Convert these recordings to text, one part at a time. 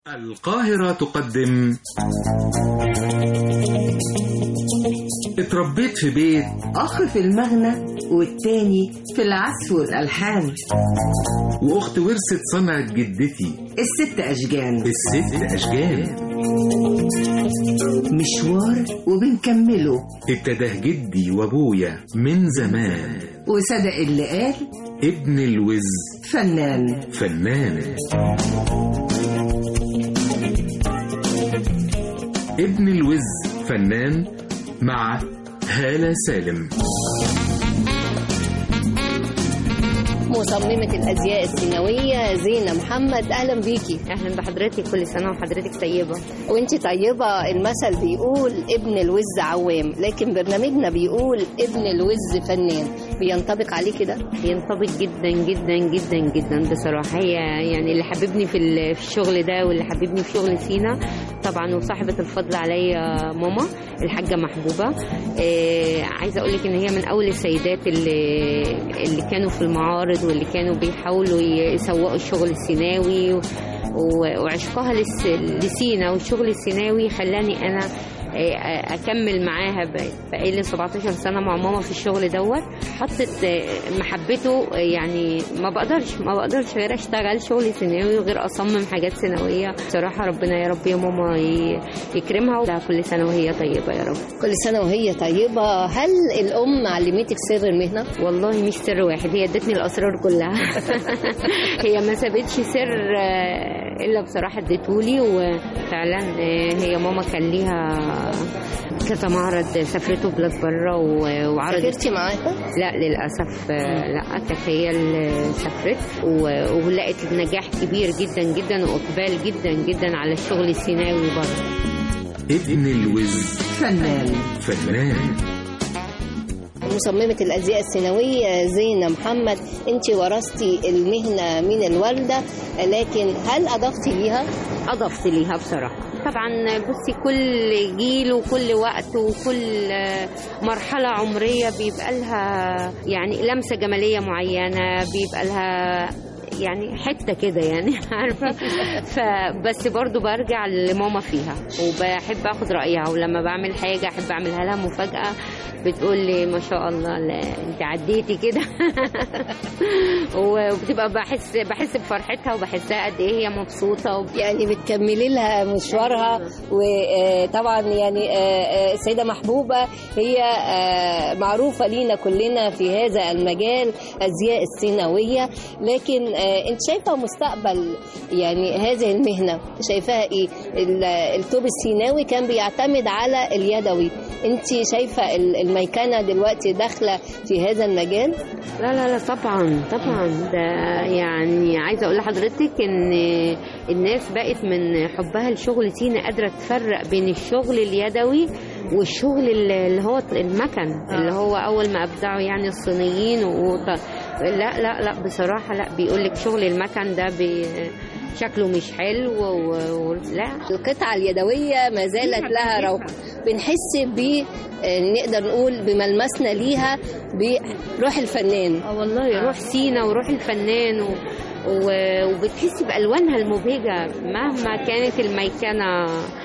القاهرة تقدم اتربيت في بيت أخ في المغنى والتاني في العزف والألحان وأخت ورثت صنعة جدتي الست أشجان الست أشجان مشوار وبنكمله ابتداه جدي وأبويا من زمان وصدق اللي قال ابن الوز فنان فنان ابن الوز فنان مع هالة سالم مصممة الأزياء السينوية زينة محمد أهلا بيكي اهلا بحضرتك كل سنه وحضرتك طيبه وانتي طيبة المثل بيقول ابن الوز عوام لكن برنامجنا بيقول ابن الوز فنان بينطبق عليه كده بينطبق جدا جدا جدا جدا بصراحه هي يعني اللي حببني في ال- في الشغل ده واللي حببني في شغل سينا طبعا وصاحبه الفضل عليا ماما الحاجه محبوبه آه عايزه اقول لك ان هي من اول السيدات اللي اللي كانوا في المعارض واللي كانوا بيحاولوا يسوقوا الشغل السيناوي و- و- وعشقها للس- لسينا والشغل السيناوي خلاني انا آه، اكمل معاها ب- بقالي 17 سنه مع ماما في الشغل دوت حطت آه، محبته آه، يعني ما بقدرش ما بقدرش غير اشتغل شغل سيناوي وغير اصمم حاجات سيناويه بصراحه ربنا يا رب يا ماما ي- يكرمها ولها كل سنه وهي طيبه يا رب كل سنة وهي طيبة هل الأم علمتك سر المهنة؟ والله مش سر واحد هي ادتني الاسرار كلها هي ما سابتش سر آه، الا بصراحه اديتهولي وفعلا آه، هي ماما كان ليها كذا معرض سافرته بلاد بره و- وعرضت سافرتي معاها؟ لا للاسف آه، لا كانت هي اللي سافرت و- ولقت نجاح كبير جدا جدا واقبال جدا جدا على الشغل السيناوي بره ابن الوز فنان فنان مصممة الأزياء السينوية زينة محمد انت ورثتي المهنة من الوالدة لكن هل أضفتي ليها؟ اضفت ليها بصراحه طبعا بصي كل جيل وكل وقت وكل آه، مرحله عمريه بيبقى لها يعني لمسه جماليه معينه بيبقى لها يعني حته كده يعني عارفه فبس برضو برجع لماما فيها وبحب اخد رايها ولما بعمل حاجه احب اعملها لها مفاجاه بتقول لي ما شاء الله لا انت عديتي كده وبتبقى بحس بحس بفرحتها وبحسها قد ايه هي مبسوطه وب... يعني بتكملي لها مشوارها وطبعا يعني آه، آه، السيدة محبوبة هي آه، معروفة لينا كلنا في هذا المجال أزياء السينوية لكن آه، انت شايفة مستقبل يعني هذه المهنة شايفاها ايه ال- الطوب السيناوي كان بيعتمد على اليدوي انت شايفة ال- الميكنة دلوقتي داخلة في هذا المجال لا لا لا طبعا طبعا ده يعني عايزه اقول لحضرتك ان الناس بقت من حبها لشغل سينا قادره تفرق بين الشغل اليدوي والشغل اللي هو المكن اللي هو اول ما ابدعوا يعني الصينيين وط... لا لا لا بصراحه لا بيقول لك شغل المكن ده بي... شكله مش حلو و... و... لا القطعة اليدوية ما زالت لها روح بنحس ب آه، نقدر نقول بملمسنا ليها بروح الفنان اه والله روح سينا وروح الفنان و... و... وبتحسي بألوانها المبهجة مهما كانت الميكنة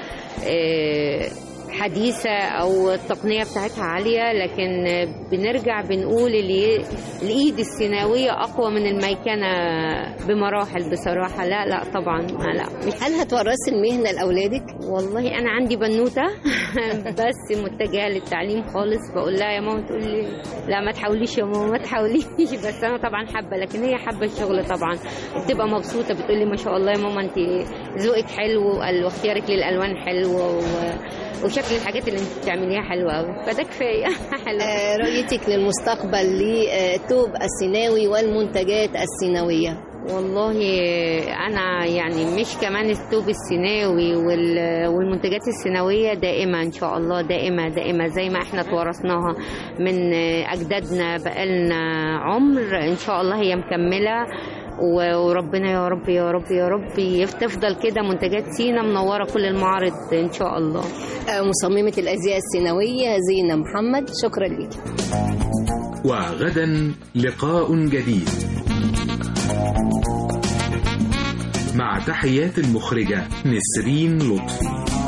آه، حديثة أو التقنية بتاعتها عالية لكن بنرجع بنقول اللي الإيد السيناوية أقوى من الميكنة بمراحل بصراحة لا لا طبعا لا مش هل هتورثي المهنة لأولادك؟ والله انا عندي بنوته بس متجهه للتعليم خالص بقول لها يا ماما تقول لي لا ما تحاوليش يا ماما ما تحاوليش بس انا طبعا حابه لكن هي حابه الشغل طبعا وبتبقى مبسوطه بتقول لي ما شاء الله يا ماما انت ذوقك حلو وال- واختيارك للالوان حلو و... وشكل الحاجات اللي انت بتعمليها حلوه قوي فده كفايه حلو آه، رؤيتك للمستقبل للطوب السيناوي والمنتجات السيناوية والله انا يعني مش كمان الثوب السيناوي وال- والمنتجات السيناويه دائمه ان شاء الله دائمه دائمه زي ما احنا توارثناها من اجدادنا بقالنا عمر ان شاء الله هي مكمله و- وربنا يا رب يا رب يا رب يف- تفضل كده منتجات سينا منوره كل المعارض ان شاء الله آه، مصممة الأزياء السينوية زينة محمد شكرا لك وغدا لقاء جديد مع تحيات المخرجة نسرين لطفي